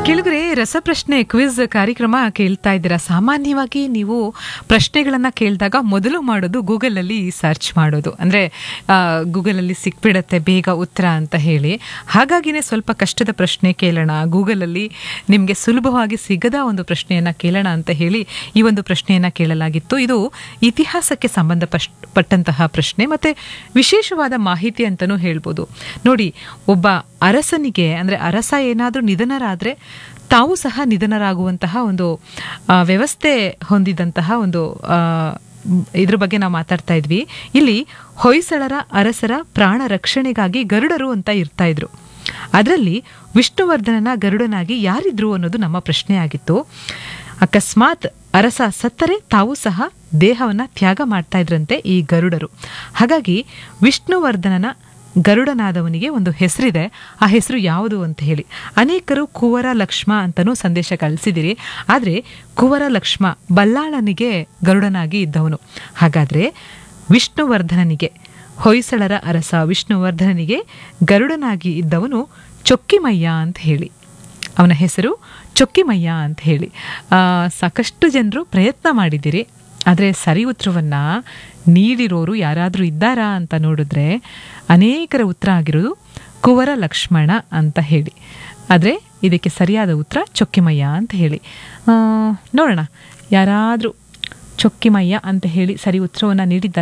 ಕೆಳಗರೆ ರಸಪ್ರಶ್ನೆ ಕ್ವಿಜ್ ಕಾರ್ಯಕ್ರಮ ಕೇಳ್ತಾ ಇದ್ದೀರಾ ಸಾಮಾನ್ಯವಾಗಿ ನೀವು ಪ್ರಶ್ನೆಗಳನ್ನ ಕೇಳಿದಾಗ ಮೊದಲು ಮಾಡೋದು ಗೂಗಲಲ್ಲಿ ಸರ್ಚ್ ಮಾಡೋದು ಅಂದ್ರೆ ಗೂಗಲಲ್ಲಿ ಸಿಕ್ಬಿಡತ್ತೆ ಬೇಗ ಉತ್ತರ ಅಂತ ಹೇಳಿ ಹಾಗಾಗಿನೇ ಸ್ವಲ್ಪ ಕಷ್ಟದ ಪ್ರಶ್ನೆ ಕೇಳೋಣ ಗೂಗಲಲ್ಲಿ ನಿಮಗೆ ಸುಲಭವಾಗಿ ಸಿಗದ ಒಂದು ಪ್ರಶ್ನೆಯನ್ನ ಕೇಳೋಣ ಅಂತ ಹೇಳಿ ಈ ಒಂದು ಪ್ರಶ್ನೆಯನ್ನ ಕೇಳಲಾಗಿತ್ತು ಇದು ಇತಿಹಾಸಕ್ಕೆ ಸಂಬಂಧಪಟ್ಟಂತಹ ಪ್ರಶ್ನೆ ಮತ್ತೆ ವಿಶೇಷವಾದ ಮಾಹಿತಿ ಅಂತಲೂ ಹೇಳ್ಬೋದು ನೋಡಿ ಒಬ್ಬ ಅರಸನಿಗೆ ಅಂದ್ರೆ ಅರಸ ಏನಾದರೂ ನಿಧನರಾದ್ರೆ ತಾವು ಸಹ ನಿಧನರಾಗುವಂತಹ ಒಂದು ಆ, ವ್ಯವಸ್ಥೆ ಹೊಂದಿದಂತಹ ಒಂದು ಆ, ಮ್, ಇದ್ರ ಬಗ್ಗೆ ನಾವು ಮಾತಾಡ್ತಾ ಇದ್ವಿ ಇಲ್ಲಿ ಹೊಯ್ಸಳರ ಅರಸರ ಪ್ರಾಣ ರಕ್ಷಣೆಗಾಗಿ ಗರುಡರು ಅಂತ ಇರ್ತಾ ಇದ್ರು ಅದರಲ್ಲಿ ವಿಷ್ಣುವರ್ಧನನ ಗರುಡನಾಗಿ ಯಾರಿದ್ರು ಅನ್ನೋದು ನಮ್ಮ ಪ್ರಶ್ನೆ ಆಗಿತ್ತು ಅಕಸ್ಮಾತ್ ಅರಸ ಸತ್ತರೆ ತಾವು ಸಹ ದೇಹವನ್ನ ತ್ಯಾಗ ಮಾಡ್ತಾ ಇದ್ರಂತೆ ಈ ಗರುಡರು ಹಾಗಾಗಿ ವಿಷ್ಣುವರ್ಧನನ ಗರುಡನಾದವನಿಗೆ ಒಂದು ಹೆಸರಿದೆ ಆ ಹೆಸರು ಯಾವುದು ಅಂತ ಹೇಳಿ ಅನೇಕರು ಕುವರ ಲಕ್ಷ್ಮ ಅಂತಲೂ ಸಂದೇಶ ಕಳಿಸಿದಿರಿ ಆದರೆ ಕುವರ ಲಕ್ಷ್ಮ ಬಲ್ಲಾಳನಿಗೆ ಗರುಡನಾಗಿ ಇದ್ದವನು ಹಾಗಾದ್ರೆ ವಿಷ್ಣುವರ್ಧನನಿಗೆ ಹೊಯ್ಸಳರ ಅರಸ ವಿಷ್ಣುವರ್ಧನನಿಗೆ ಗರುಡನಾಗಿ ಇದ್ದವನು ಚೊಕ್ಕಿಮಯ್ಯ ಅಂತ ಹೇಳಿ ಅವನ ಹೆಸರು ಚೊಕ್ಕಿಮಯ್ಯ ಅಂತ ಹೇಳಿ ಆ, ಸಾಕಷ್ಟು ಜನರು ಪ್ರಯತ್ನ ಮಾಡಿದ್ದೀರಿ ಆದರೆ ಸರಿ ಉತ್ತರವನ್ನು ನೀಡಿರೋರು ಯಾರಾದರೂ ಇದ್ದಾರಾ ಅಂತ ನೋಡಿದ್ರೆ ಅನೇಕರ ಉತ್ತರ ಆಗಿರೋದು ಕುವರ ಲಕ್ಷ್ಮಣ ಅಂತ ಹೇಳಿ ಆದರೆ ಇದಕ್ಕೆ ಸರಿಯಾದ ಉತ್ತರ ಚೊಕ್ಕಿಮಯ್ಯ ಅಂತ ಹೇಳಿ ಆ, ನೋಡೋಣ ಯಾರಾದರೂ ಚೊಕ್ಕಿಮಯ್ಯ ಅಂತ ಹೇಳಿ ಸರಿ ಉತ್ತರವನ್ನು ನೀಡಿದ್ದಾರೆ